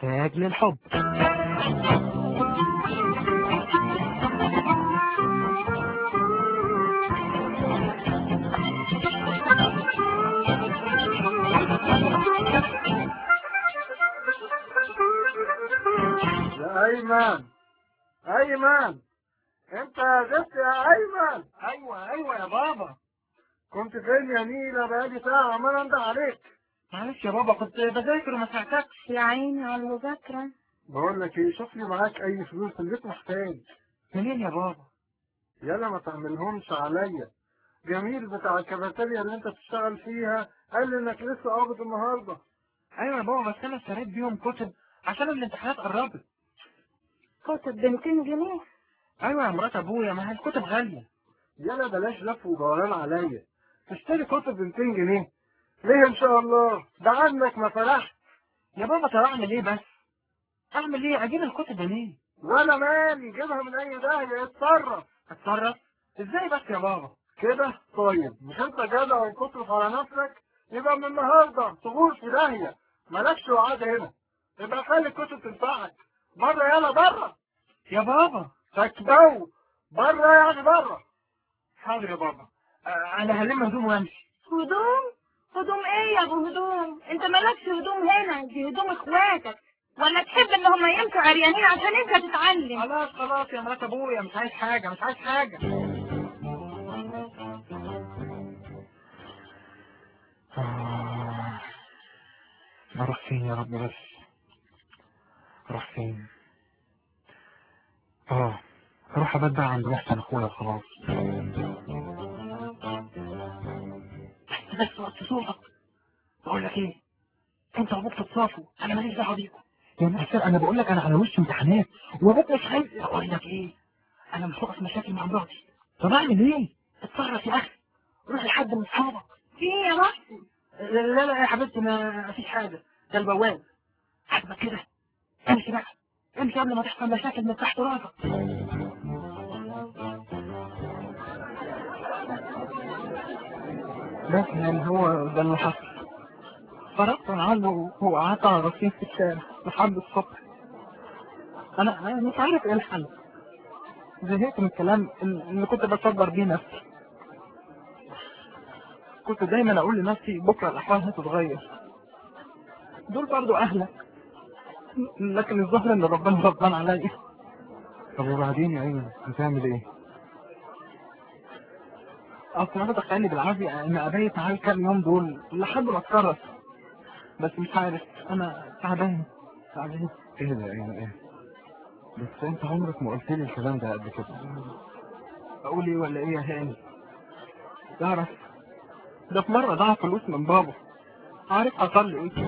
محتاج للحب يا أيمن أيمن أنت جبت يا أيمن ايوه ايوه يا بابا كنت فين يا نيلة بقالي ساعة عمال أنده عليك معلش يا بابا كنت بذاكر وما ساعدتكش يا عيني على المذاكرة بقول لك إيه شوف لي معاك أي فلوس البيت محتاج منين يا بابا يلا ما تعملهمش عليا جميل بتاع الكافيتيريا اللي أنت بتشتغل فيها قال لي إنك لسه قابض النهاردة ايوه يا بابا بس انا اشتريت بيهم كتب عشان الامتحانات قربت كتب ب 200 جنيه ايوه يا مرات ابويا ما هي الكتب غاليه يلا بلاش لف ودوران عليا تشتري كتب ب 200 جنيه ليه إن شاء الله ده عنك ما فرحت يا بابا طب اعمل ايه بس اعمل ايه اجيب الكتب منين ولا مالي جيبها من أي داهية اتصرف اتصرف ازاي بس يا بابا كده طيب مش انت جدع وتصرف على نفسك يبقى من النهارده تغور في داهيه مالكش وعاد هنا يبقى خلي الكتب تنفعك بره يلا بره يا بابا تكبو بره يعني بره حاضر يا بابا آه، انا هلم هدوم وامشي هدوم هدوم ايه يا ابو هدوم انت مالكش هدوم هنا دي هدوم اخواتك ولا تحب ان هم يمشوا عريانين عشان انت تتعلم خلاص خلاص يا مرات ابويا مش عايز حاجه مش عايز حاجه آه. اروح فين يا رب بس اروح فين اه اروح ابات بقى عند محسن اخويا خلاص بس وقت صوتك بقول لك ايه انت وابوك تتصافوا انا ماليش دعوه بيكم يا محسن انا بقول لك انا على وش امتحانات وابوك مش عايز اقول لك ايه انا مش واقف مشاكل مع مراتي طب اعمل ايه اتصرف يا اخي روح لحد من اصحابك في ايه يا محسن لا لا لا يا حبيبتي ما فيش حاجه ده البواب عاجبك كده امشي بقى امشي قبل ما تحصل مشاكل من تحت راسك بس يعني هو ده اللي حصل فرقت عنه وقعدت على رصيف في الشارع لحد الصبح انا أنا مش عارف ايه الحل زهقت من الكلام اللي كنت بصبر بيه نفسي كنت دايما اقول لنفسي بكره الاحوال هتتغير دول برضو اهلك لكن الظاهر ان ربنا غضبان عليا طب وبعدين يا ايمن هتعمل ايه؟ اصل انا دخلني بالعافيه ان ابيت معاه الكام يوم دول لحد ما اتكرس بس مش عارف انا تعبان تعبان ايه ده ايه ايه بس انت عمرك ما قلت لي الكلام ده قبل كده اقول ايه ولا ايه يا هاني تعرف ده في مره ضاع فلوس من بابا عارف حصل لي ايه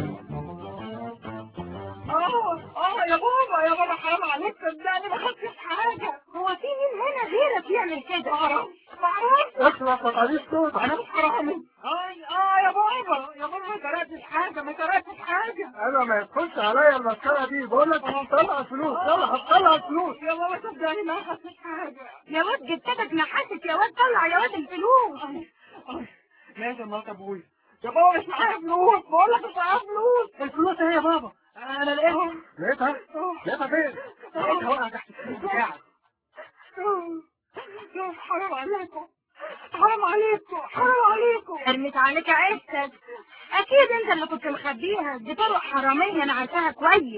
اه اه يا بابا يا بابا حرام عليك صدقني ما خدتش حاجه هو في مين هنا غيرك يعمل كده معرفش معرفش اخلص ما تعليش صوتك انا مش حرامي اه اه يا بابا يا بابا ما سرقتش حاجه ما سرقتش حاجه انا ما يدخلش عليا المسكره دي بقول لك هتطلع الفلوس يلا هتطلع الفلوس يا بابا صدقني ما خدتش حاجه يا واد جدتك نحست يا واد طلع يا واد الفلوس أي، ماشي يا مرات ابويا يا بابا مش معايا فلوس بقول لك مش معايا فلوس الفلوس اهي يا بابا انا لقيتها لقيتها لقيتها فين؟ لقيتها واقعه تحت السرير بتاعك حرام عليكم حرام عليكم حرام عليكم ارمت عليك عشتك اكيد انت اللي كنت مخبيها دي طرق حراميه انا عارفاها كويس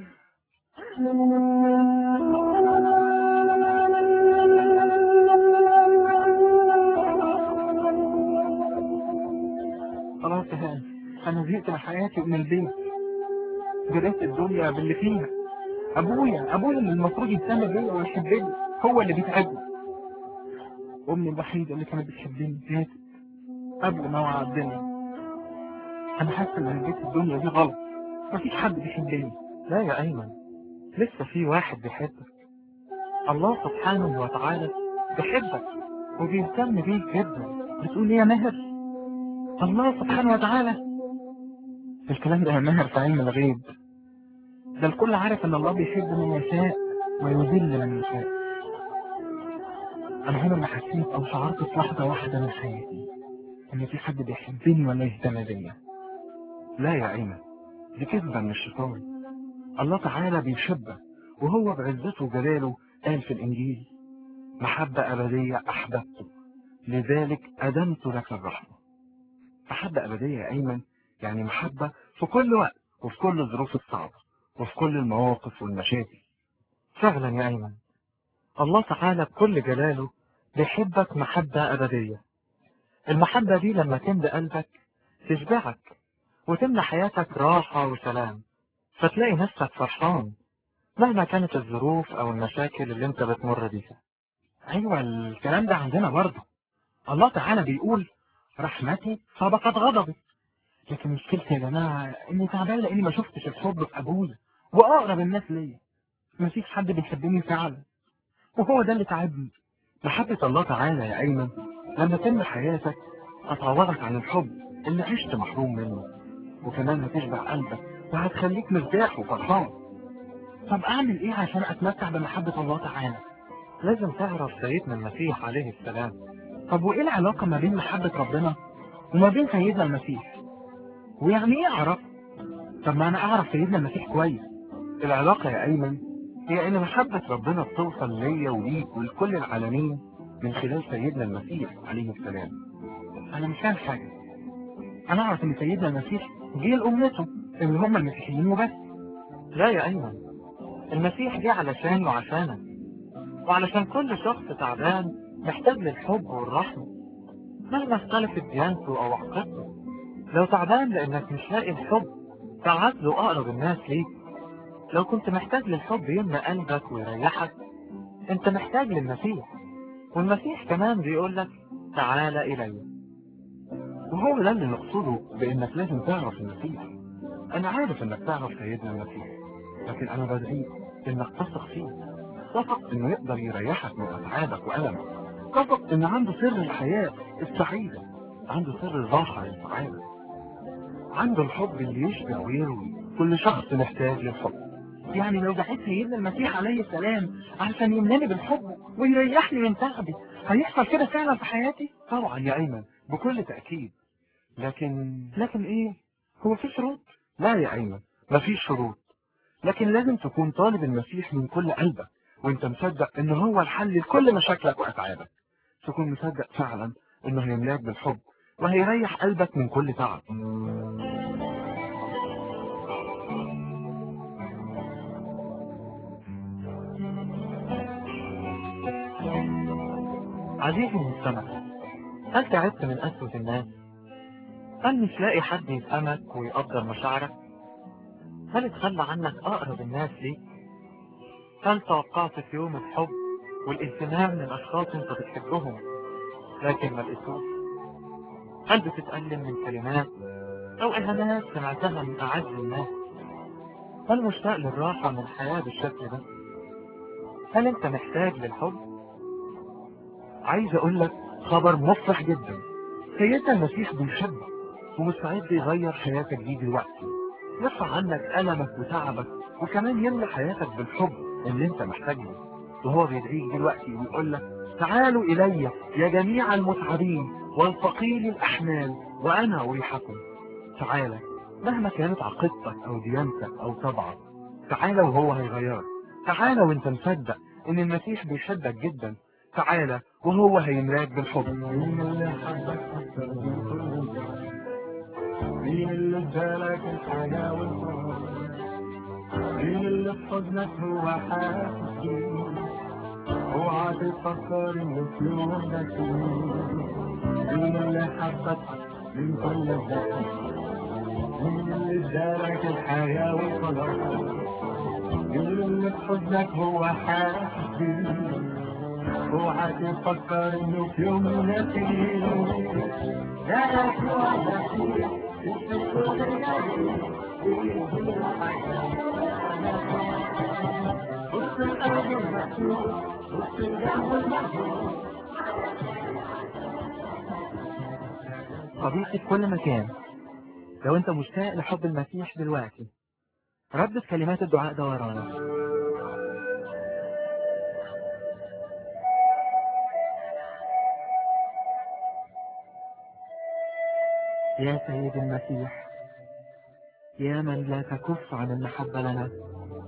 خلاص يا هاني انا زهقت من حياتي ومن البيت جريت الدنيا باللي فيها ابويا ابويا اللي المفروض يهتم بيا ويحبني هو اللي بيتعبني امي الوحيده اللي كانت بتحبني ماتت قبل ما اوعى الدنيا انا حاسس ان جيت الدنيا دي غلط مفيش حد بيحبني لا يا ايمن لسه في واحد بيحبك الله سبحانه وتعالى بيحبك وبيهتم بيك جدا بتقول ايه يا ماهر الله سبحانه وتعالى الكلام ده يا ماهر في علم الغيب ده الكل عارف ان الله بيحب من يشاء ويذل من يشاء انا عمري ما حسيت او شعرت في لحظه واحده من حياتي ان في حد بيحبني ولا يهتم بيا لا يا ايمن دي كذبه من الشيطان الله تعالى بيشبه وهو بعزته وجلاله قال في الإنجيل محبة أبدية أحببته لذلك أدمت لك الرحمة محبة أبدية يا أيمن يعني محبة في كل وقت وفي كل الظروف الصعبة وفي كل المواقف والمشاكل فعلا يا أيمن الله تعالى بكل جلاله بيحبك محبة أبدية المحبة دي لما تملى قلبك تشبعك وتملى حياتك راحة وسلام فتلاقي نفسك فرحان مهما كانت الظروف أو المشاكل اللي انت بتمر بيها أيوة الكلام ده عندنا برضه الله تعالى بيقول رحمتي سبقت غضبي لكن مشكلتي يا جماعة إني تعبان لإني ما شفتش الحب في أبويا وأقرب الناس ليا مفيش حد بيحبني فعلا وهو ده اللي تعبني محبة الله تعالى يا أيمن لما تم حياتك هتعوضك عن الحب اللي عشت محروم منه وكمان هتشبع قلبك وهتخليك مرتاح وفرحان طب أعمل إيه عشان أتمتع بمحبة الله تعالى؟ لازم تعرف سيدنا المسيح عليه السلام طب وإيه العلاقة ما بين محبة ربنا وما بين سيدنا المسيح؟ ويعني إيه أعرف؟ طب ما أنا أعرف سيدنا المسيح كويس العلاقة يا أيمن هي إن محبة ربنا بتوصل ليا وليك ولكل العالمين من خلال سيدنا المسيح عليه السلام أنا مش فاهم حاجة أنا أعرف إن سيدنا المسيح جه لأمته اللي هم المسيحيين وبس لا يا أيمن المسيح جه علشان وعشانك وعلشان كل شخص تعبان محتاج للحب والرحمة مهما اختلفت ديانته أو عقيدته لو تعبان لأنك مش لاقي الحب تعال له أقرب الناس ليك لو كنت محتاج للحب يملى قلبك ويريحك انت محتاج للمسيح والمسيح كمان بيقول لك تعال إلي وهو ده اللي نقصده بإنك لازم تعرف المسيح أنا عارف إنك تعرف سيدنا المسيح لكن أنا بدعيك إنك تثق فيه تثق إنه يقدر يريحك من أتعابك وألمك تثق إن عنده سر الحياة السعيدة عنده سر الراحة للسعادة عنده الحب اللي يشبع ويروي كل شخص محتاج للحب يعني لو دعيت سيدنا المسيح عليه السلام عشان يملاني بالحب ويريحني من تعبي هيحصل كده فعلا في حياتي؟ طبعا يا أيمن بكل تأكيد لكن لكن إيه؟ هو في شروط؟ لا يا أيمن مفيش شروط لكن لازم تكون طالب المسيح من كل قلبك وانت مصدق ان هو الحل لكل مشاكلك وأتعابك تكون مصدق فعلا انه هيملاك بالحب وهيريح قلبك من كل تعب عزيزي المستمع هل تعبت من قسوة الناس؟ هل مش لاقي حد يفهمك ويقدر مشاعرك؟ هل اتخلى عنك أقرب الناس ليك؟ هل توقعت في يوم الحب والاهتمام من أشخاص أنت بتحبهم لكن ما لقيتوش؟ هل بتتألم من كلمات أو إهانات سمعتها من أعز الناس؟ هل مشتاق للراحة من الحياة بالشكل ده؟ هل أنت محتاج للحب؟ عايز أقول لك خبر مفرح جدا سيدنا المسيح بيشبه ومستعد يغير حياتك دي دلوقتي يرفع عنك ألمك وتعبك وكمان يملى حياتك بالحب اللي انت محتاج له وهو بيدعيك دلوقتي ويقول لك تعالوا إلي يا جميع المتعبين والثقيل الأحمال وأنا أريحكم تعالى مهما كانت عقيدتك أو ديانتك أو طبعك تعالى وهو هيغيرك تعالى وانت مصدق ان المسيح بيحبك جدا تعالى وهو هيملاك بالحب مين اللي حبك أكتر من كل الناس؟ مين اللي ادالك الحياة والفرح مين اللي في حضنك هو حاسس بيه اوعى تفكر انه في يوم نسيم مين اللي حبك من كل الناس مين اللي ادالك الحياة والفرح مين اللي في حضنك هو حاسس بيه اوعى تفكر انه في يوم نسيم يا يسوع نسيم بص القلب المفتوح بص القلب المفتوح صديقي في كل مكان لو انت مشتاق لحب المسيح دلوقتي ردد كلمات الدعاء ده ورانا يا سيد المسيح يا من لا تكف عن المحبة لنا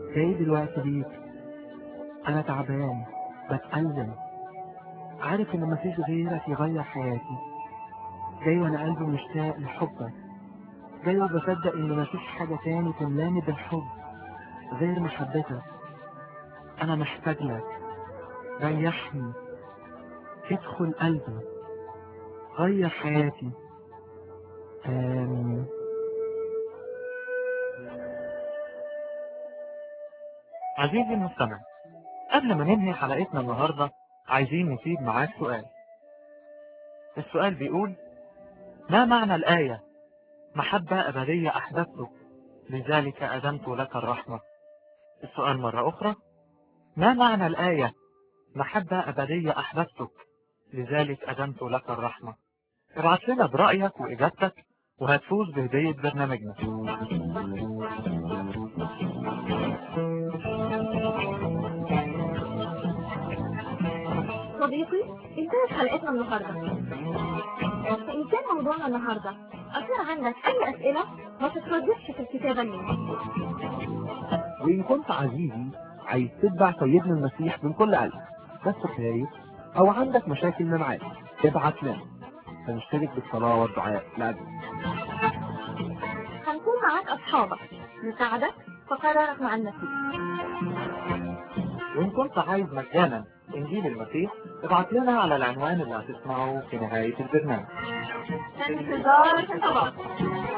جاي دلوقتي ليك أنا تعبان بتألم عارف إن مفيش غيرك يغير حياتي جاي وأنا قلبي مشتاق لحبك جاي وبصدق إن مفيش حاجة تاني تملاني بالحب غير محبتك أنا محتاج لك ريحني ادخل قلبي غير حياتي آمين عزيزي المستمع قبل ما ننهي حلقتنا النهاردة عايزين نسيب معاك سؤال السؤال بيقول ما معنى الآية محبة أبدية أحببتك لذلك أدمت لك الرحمة السؤال مرة أخرى ما معنى الآية محبة أبدية أحببتك لذلك أدمت لك الرحمة ابعت لنا برأيك وإجابتك وهتفوز بهدية برنامجنا صديقي انتهت حلقتنا النهارده فإن كان موضوعنا النهارده أثار عندك أي أسئلة ما تترددش في الكتابة لنا وإن كنت عزيزي عايز تتبع سيدنا المسيح من كل قلب بس خايف أو عندك مشاكل معاه ابعت لنا فنشترك بالصلاة والدعاء لأجل هنكون معاك أصحابك نساعدك في قرارك مع المسيح وإن كنت عايز مجانا إنجيل المسيح ابعت لنا على العنوان اللي هتسمعه في نهاية البرنامج في انتظار الخطابات